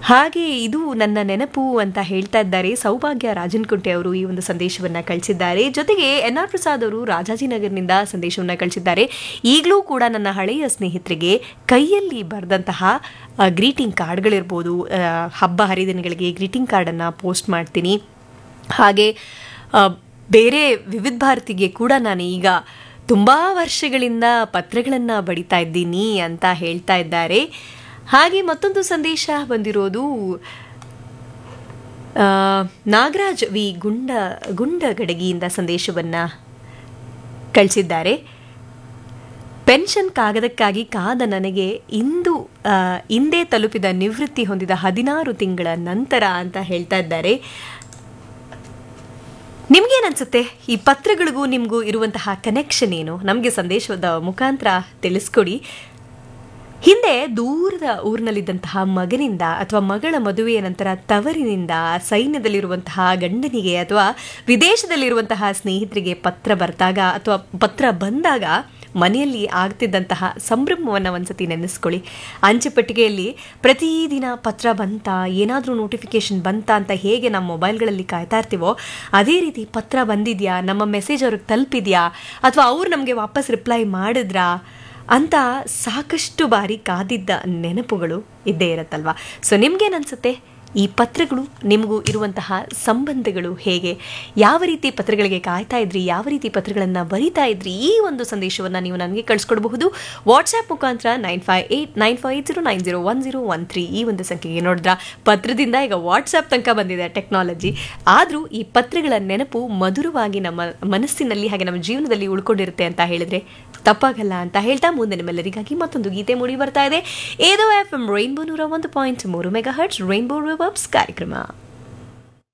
ಹಾಗೆ ಇದು ನನ್ನ ನೆನಪು ಅಂತ ಹೇಳ್ತಾ ಇದ್ದಾರೆ ಸೌಭಾಗ್ಯ ರಾಜನ್ಕುಂಟೆ ಅವರು ಈ ಒಂದು ಸಂದೇಶವನ್ನ ಕಳಿಸಿದ್ದಾರೆ ಜೊತೆಗೆ ಎನ್ ಆರ್ ಪ್ರಸಾದ್ ಅವರು ರಾಜಾಜಿನಗರ್ನಿಂದ ಸಂದೇಶವನ್ನ ಕಳಿಸಿದ್ದಾರೆ ಈಗಲೂ ಕೂಡ ನನ್ನ ಹಳೆಯ ಸ್ನೇಹಿತರಿಗೆ ಕೈಯಲ್ಲಿ ಬರೆದಂತಹ ಗ್ರೀಟಿಂಗ್ ಕಾರ್ಡ್ಗಳಿರ್ಬೋದು ಆ, ಹಬ್ಬ ಹರಿದಿನಗಳಿಗೆ ಗ್ರೀಟಿಂಗ್ ಕಾರ್ಡನ್ನು ಪೋಸ್ಟ್ ಮಾಡ್ತೀನಿ ಹಾಗೆ ಆ, ಬೇರೆ ವಿವಿಧ ಭಾರತಿಗೆ ಕೂಡ ನಾನು ಈಗ ತುಂಬ ವರ್ಷಗಳಿಂದ ಪತ್ರಗಳನ್ನು ಬಡಿತಾ ಇದ್ದೀನಿ ಅಂತ ಹೇಳ್ತಾ ಇದ್ದಾರೆ ಹಾಗೆ ಮತ್ತೊಂದು ಸಂದೇಶ ಬಂದಿರೋದು ಆ, ನಾಗರಾಜ್ ವಿ ಗುಂಡ ಗುಂಡಗಡಗಿಯಿಂದ ಸಂದೇಶವನ್ನು ಕಳಿಸಿದ್ದಾರೆ ಪೆನ್ಷನ್ ಕಾಗದಕ್ಕಾಗಿ ಕಾದ ನನಗೆ ಇಂದು ಆ, ಇಂದೇ ತಲುಪಿದ ನಿವೃತ್ತಿ ಹೊಂದಿದ ಹದಿನಾರು ತಿಂಗಳ ನಂತರ ಅಂತ ಹೇಳ್ತಾ ಇದ್ದಾರೆ ನಿಮ್ಗೇನನ್ಸುತ್ತೆ ಈ ಪತ್ರಗಳಿಗೂ ನಿಮಗೂ ಇರುವಂತಹ ಕನೆಕ್ಷನ್ ಏನು ನಮಗೆ ಸಂದೇಶದ ಮುಖಾಂತರ ತಿಳಿಸ್ಕೊಡಿ ಹಿಂದೆ ದೂರದ ಊರಿನಲ್ಲಿದ್ದಂತಹ ಮಗನಿಂದ ಅಥವಾ ಮಗಳ ಮದುವೆಯ ನಂತರ ತವರಿನಿಂದ ಸೈನ್ಯದಲ್ಲಿರುವಂತಹ ಗಂಡನಿಗೆ ಅಥವಾ ವಿದೇಶದಲ್ಲಿರುವಂತಹ ಸ್ನೇಹಿತರಿಗೆ ಪತ್ರ ಬರ್ತಾಗ ಅಥವಾ ಪತ್ರ ಬಂದಾಗ ಮನೆಯಲ್ಲಿ ಆಗ್ತಿದ್ದಂತಹ ಸಂಭ್ರಮವನ್ನು ಒಂದ್ಸತಿ ನೆನೆಸ್ಕೊಳ್ಳಿ ಅಂಚೆ ಪೆಟ್ಟಿಗೆಯಲ್ಲಿ ಪ್ರತಿದಿನ ಪತ್ರ ಬಂತ ಏನಾದರೂ ನೋಟಿಫಿಕೇಶನ್ ಬಂತ ಅಂತ ಹೇಗೆ ನಮ್ಮ ಮೊಬೈಲ್ಗಳಲ್ಲಿ ಕಾಯ್ತಾ ಇರ್ತೀವೋ ಅದೇ ರೀತಿ ಪತ್ರ ಬಂದಿದೆಯಾ ನಮ್ಮ ಮೆಸೇಜ್ ಅವ್ರಿಗೆ ತಲುಪಿದ್ಯಾ ಅಥವಾ ಅವ್ರು ನಮಗೆ ವಾಪಸ್ ರಿಪ್ಲೈ ಮಾಡಿದ್ರಾ ಅಂತ ಸಾಕಷ್ಟು ಬಾರಿ ಕಾದಿದ್ದ ನೆನಪುಗಳು ಇದ್ದೇ ಇರುತ್ತಲ್ವಾ ಸೊ ನಿಮ್ಗೇನನ್ಸುತ್ತೆ ಈ ಪತ್ರಗಳು ನಿಮಗೂ ಇರುವಂತಹ ಸಂಬಂಧಗಳು ಹೇಗೆ ಯಾವ ರೀತಿ ಪತ್ರಗಳಿಗೆ ಕಾಯ್ತಾ ಇದ್ರಿ ಯಾವ ರೀತಿ ಪತ್ರಗಳನ್ನು ಬರಿತಾ ಇದ್ರಿ ಈ ಒಂದು ಸಂದೇಶವನ್ನು ನೀವು ನನಗೆ ಕಳಿಸ್ಕೊಡ್ಬಹುದು ವಾಟ್ಸ್ಆ್ಯಪ್ ಮುಖಾಂತರ nine five eight nine five eight zero nine zero one zero one three ಈ ಒಂದು ಸಂಖ್ಯೆಗೆ ನೋಡಿದ್ರ ಪತ್ರದಿಂದ ಈಗ ವಾಟ್ಸ್ಆ್ಯಪ್ ತನಕ ಬಂದಿದೆ ಟೆಕ್ನಾಲಜಿ ಆದರೂ ಈ ಪತ್ರಗಳ ನೆನಪು ಮಧುರವಾಗಿ ನಮ್ಮ ಮನಸ್ಸಿನಲ್ಲಿ ಹಾಗೆ ನಮ್ಮ ಜೀವನದಲ್ಲಿ ಉಳ್ಕೊಂಡಿರುತ್ತೆ ಅಂತ ಹೇಳಿದ್ರೆ ತಪ್ಪಾಗಲ್ಲ ಅಂತ ಹೇಳ್ತಾ ಮುಂದೆ ನಿಮ್ಮೆಲ್ಲರಿಗಾಗಿ ಮತ್ತೊಂದು ಗೀತೆ ಮೂಡಿ ಬರ್ತಾ ಇದೆ ಏದೋ ಎಫ್ ಎಂ ರೈನ್ಬೋ ನೂರ ಒಂದು ಪಾಯಿಂಟ್ ಮೂರು ಮೆಗಾ ಹರ್ಟ್ಸ್ ರೈನ್ಬೋ ರಿವರ್ಬ್ಸ್ ಕಾರ್ಯಕ್ರಮ